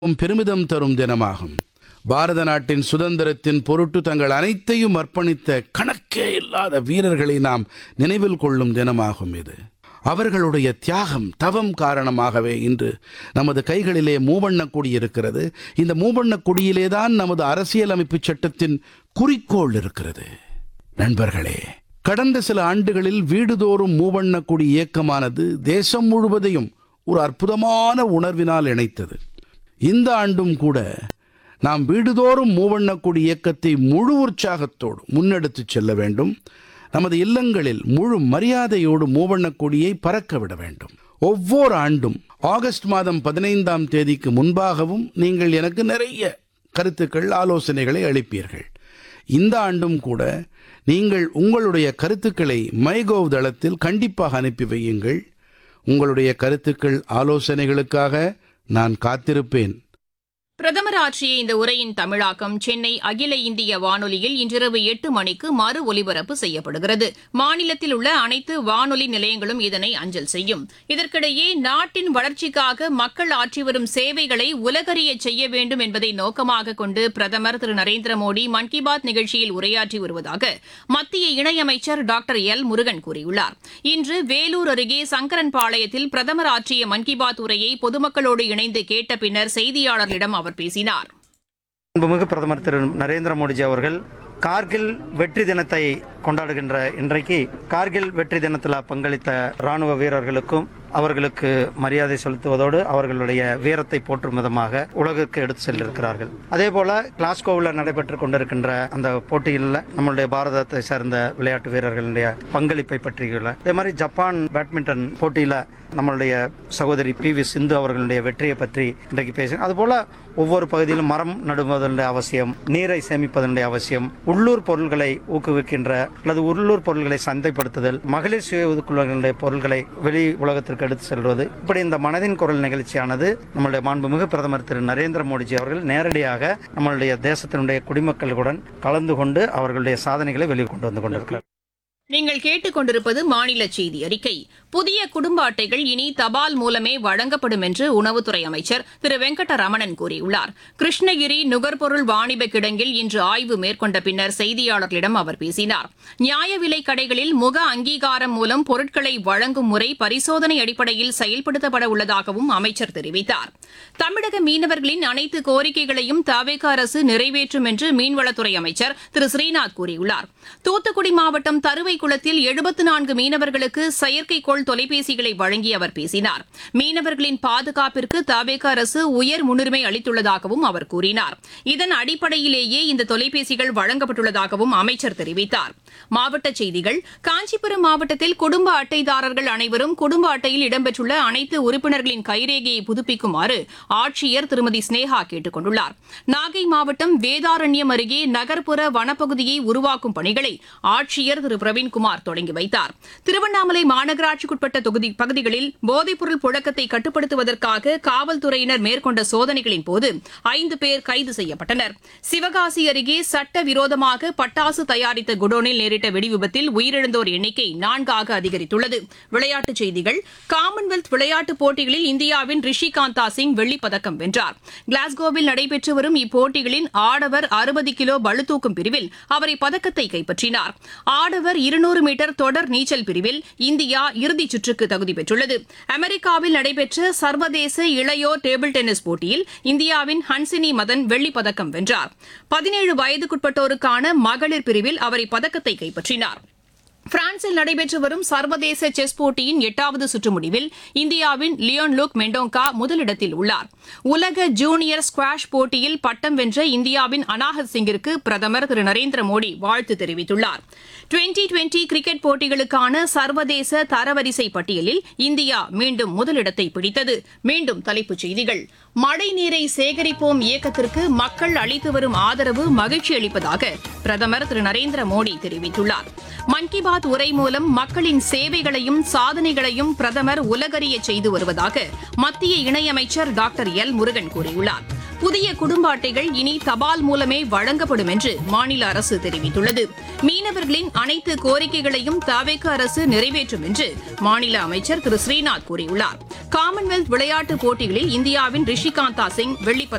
மிகவும் பெருமிதம் தரும் தினமாகும் பாரத நாட்டின் சுதந்திரத்தின் பொருட்டு தங்கள் அனைத்தையும் அர்ப்பணித்த கணக்கே இல்லாத வீரர்களை நாம் நினைவில் கொள்ளும் தினமாகும் இது அவர்களுடைய தியாகம் தவம் காரணமாகவே இன்று நமது கைகளிலே மூவண்ணக் கொடி இருக்கிறது இந்த மூவண்ணக் கொடியிலேதான் நமது அரசியலமைப்பு சட்டத்தின் குறிக்கோள் இருக்கிறது நண்பர்களே கடந்த சில ஆண்டுகளில் வீடுதோறும் மூவண்ணக் கொடி இயக்கமானது தேசம் முழுவதையும் ஒரு அற்புதமான உணர்வினால் இணைத்தது இந்த ஆண்டும் கூட நாம் வீடுதோறும் மூவண்ணக் கொடி இயக்கத்தை முழு உற்சாகத்தோடு முன்னெடுத்துச் செல்ல வேண்டும் நமது இல்லங்களில் முழு மரியாதையோடு மூவண்ணக் கொடியை பறக்க விட வேண்டும் ஒவ்வொரு ஆண்டும் ஆகஸ்ட் மாதம் பதினைந்தாம் தேதிக்கு முன்பாகவும் நீங்கள் எனக்கு நிறைய கருத்துக்கள் ஆலோசனைகளை அளிப்பீர்கள் இந்த ஆண்டும் கூட நீங்கள் உங்களுடைய கருத்துக்களை மைகோவ் தளத்தில் கண்டிப்பாக அனுப்பி வையுங்கள் உங்களுடைய கருத்துக்கள் ஆலோசனைகளுக்காக நான் காத்திருப்பேன் பிரதமர் ஆற்றிய இந்த உரையின் தமிழாக்கம் சென்னை அகில இந்திய வானொலியில் இன்றிரவு எட்டு மணிக்கு மறு ஒலிபரப்பு செய்யப்படுகிறது மாநிலத்தில் உள்ள அனைத்து வானொலி நிலையங்களும் இதனை அஞ்சல் செய்யும் இதற்கிடையே நாட்டின் வளர்ச்சிக்காக மக்கள் ஆற்றி வரும் சேவைகளை உலகறியச் செய்ய வேண்டும் என்பதை நோக்கமாக கொண்டு பிரதமர் திரு நரேந்திர மோடி மன் கி பாத் நிகழ்ச்சியில் உரையாற்றி வருவதாக மத்திய இணையமைச்சர் டாக்டர் எல் முருகன் கூறியுள்ளார் இன்று வேலூர் அருகே சங்கரன்பாளையத்தில் பிரதமர் ஆற்றிய மன் கி பாத் உரையை பொதுமக்களோடு இணைந்து கேட்ட பின்னர் செய்தியாளர்களிடம் அவர் பேசினார் அன்புமிகு பிரதமர் திரு நரேந்திர மோடிஜி அவர்கள் கார்கில் வெற்றி தினத்தை கொண்டாடுகின்ற இன்றைக்கு கார்கில் வெற்றி தினத்தில் பங்களித்த ராணுவ வீரர்களுக்கும் அவர்களுக்கு மரியாதை செலுத்துவதோடு அவர்களுடைய வீரத்தை போற்றும் விதமாக உலகிற்கு எடுத்து சென்றிருக்கிறார்கள் அதே போல கிளாஸ்கோவில் நடைபெற்று கொண்டிருக்கின்ற அந்த போட்டியில் நம்மளுடைய பாரதத்தை சேர்ந்த விளையாட்டு வீரர்களுடைய பங்களிப்பை பற்றியுள்ள அதே மாதிரி ஜப்பான் பேட்மிண்டன் போட்டியில நம்மளுடைய சகோதரி பி வி சிந்து அவர்களுடைய வெற்றியை பற்றி இன்றைக்கு பேசினோம் அதுபோல ஒவ்வொரு பகுதியிலும் மரம் நடுவதனுடைய அவசியம் நீரை சேமிப்பதனுடைய அவசியம் உள்ளூர் பொருள்களை ஊக்குவிக்கின்ற அல்லது உள்ளூர் பொருள்களை சந்தைப்படுத்துதல் மகளிர் சுய ஒதுக்குழுக்களுடைய பொருள்களை வெளி உலகத்திற்கு எடுத்து செல்வது இப்படி இந்த மனதின் குரல் நிகழ்ச்சியானது நம்மளுடைய மாண்புமிகு பிரதமர் திரு நரேந்திர மோடிஜி அவர்கள் நேரடியாக நம்மளுடைய தேசத்தினுடைய குடிமக்களுடன் கலந்து கொண்டு அவர்களுடைய சாதனைகளை வெளியே கொண்டு வந்து கொண்டிருக்கிறார் நீங்கள் கேட்டுக்கொண்டிருப்பது மாநில செய்தி அறிக்கை புதிய குடும்ப அட்டைகள் இனி தபால் மூலமே வழங்கப்படும் என்று உணவுத்துறை அமைச்சர் திரு வெங்கடரமணன் கூறியுள்ளார் கிருஷ்ணகிரி நுகர்பொருள் வாணிப கிடங்கில் இன்று ஆய்வு மேற்கொண்ட பின்னர் செய்தியாளர்களிடம் அவர் பேசினார் நியாய விலைக் கடைகளில் முக அங்கீகாரம் மூலம் பொருட்களை வழங்கும் முறை பரிசோதனை அடிப்படையில் செயல்படுத்தப்பட உள்ளதாகவும் அமைச்சர் தெரிவித்தார் தமிழக மீனவர்களின் அனைத்து கோரிக்கைகளையும் தவேக அரசு நிறைவேற்றும் என்று மீன்வளத்துறை அமைச்சர் திரு ஸ்ரீநாத் கூறியுள்ளார் தூத்துக்குடி மாவட்டம் தருவைக்குளத்தில் எழுபத்து நான்கு மீனவர்களுக்கு செயற்கைக்கோள் தொலைபேசிகளை வழங்கி அவர் பேசினார் மீனவர்களின் பாதுகாப்பிற்கு தவேக அரசு உயர் முன்னுரிமை அளித்துள்ளதாகவும் அவர் கூறினார் இதன் அடிப்படையிலேயே இந்த தொலைபேசிகள் வழங்கப்பட்டுள்ளதாகவும் அமைச்சர் தெரிவித்தார் மாவட்டச் செய்திகள் காஞ்சிபுரம் மாவட்டத்தில் குடும்ப அட்டைதாரர்கள் அனைவரும் குடும்ப அட்டையில் இடம்பெற்றுள்ள அனைத்து உறுப்பினர்களின் கைரேகையை புதுப்பிக்குமாறு ஆட்சியர் திருமதி ஸ்னேகா கேட்டுக் கொண்டுள்ளார் நாகை மாவட்டம் வேதாரண்யம் அருகே நகர்ப்புற வனப்பகுதியை உருவாக்கும் பணிகளை ஆட்சியர் திரு பிரவீன்குமார் தொடங்கி வைத்தார் திருவண்ணாமலை மாநகராட்சிக்குட்பட்ட தொகுதி பகுதிகளில் போதைப்பொருள் புழக்கத்தை கட்டுப்படுத்துவதற்காக காவல்துறையினர் மேற்கொண்ட சோதனைகளின் போது ஐந்து பேர் கைது செய்யப்பட்டனர் சிவகாசி அருகே சட்டவிரோதமாக பட்டாசு தயாரித்த குடோனில் நேரிட்ட வெடிவிபத்தில் உயிரிழந்தோர் எண்ணிக்கை நான்காக அதிகரித்துள்ளது விளையாட்டுச் செய்திகள் காமன்வெல்த் விளையாட்டுப் போட்டிகளில் இந்தியாவின் ரிஷிகாந்தா சிங் வெள்ளிப் பதக்கம் வென்றார் கிளாஸ்கோவில் நடைபெற்று வரும் இப்போட்டிகளின் ஆடவர் அறுபது கிலோ பளுதூக்கும் பிரிவில் அவர் இப்பதக்கத்தை கைப்பற்றினார் ஆடவர் இருநூறு மீட்டர் தொடர் நீச்சல் பிரிவில் இந்தியா இறுதிச் சுற்றுக்கு தகுதி பெற்றுள்ளது அமெரிக்காவில் நடைபெற்ற சர்வதேச இளையோர் டேபிள் டென்னிஸ் போட்டியில் இந்தியாவின் ஹன்சினி மதன் வெள்ளிப் பதக்கம் வென்றார் பதினேழு வயதுக்குட்பட்டோருக்கான மகளிர் பிரிவில் அவர் இப்பதக்கத்தை கைப்பற்றினார் பிரான்சில் நடைபெற்று வரும் சர்வதேச செஸ் போட்டியின் எட்டாவது சுற்று முடிவில் இந்தியாவின் லியோன் லுக் மெண்டோங்கா முதலிடத்தில் உள்ளார் உலக ஜூனியர் ஸ்குவாஷ் போட்டியில் பட்டம் வென்ற இந்தியாவின் அனாஹத் சிங்கிற்கு பிரதமர் திரு நரேந்திர மோடி வாழ்த்து தெரிவித்துள்ளார் டுவெண்டி டுவெண்டி கிரிக்கெட் போட்டிகளுக்கான சர்வதேச தரவரிசை பட்டியலில் இந்தியா மீண்டும் முதலிடத்தை பிடித்தது மீண்டும் தலைப்புச் செய்திகள் மழை நீரை சேகரிப்போம் இயக்கத்திற்கு மக்கள் அளித்து வரும் ஆதரவு மகிழ்ச்சி அளிப்பதாக பிரதமர் திரு நரேந்திர மோடி தெரிவித்துள்ளார் மன் கி பாத் உரை மூலம் மக்களின் சேவைகளையும் சாதனைகளையும் பிரதமர் உலகறிய செய்து வருவதாக மத்திய இணையமைச்சர் டாக்டர் எல் முருகன் கூறியுள்ளார் புதிய குடும்ப அட்டைகள் இனி தபால் மூலமே வழங்கப்படும் என்று மாநில அரசு தெரிவித்துள்ளது மீனவர்களின் அனைத்து கோரிக்கைகளையும் தவேக அரசு நிறைவேற்றும் என்று மாநில அமைச்சர் திரு ஸ்ரீநாத் கூறியுள்ளார் காமன்வெல்த் விளையாட்டுப் போட்டிகளில் இந்தியாவின் ரிஷிகாந்தா சிங் வெள்ளிப் பதக்கம்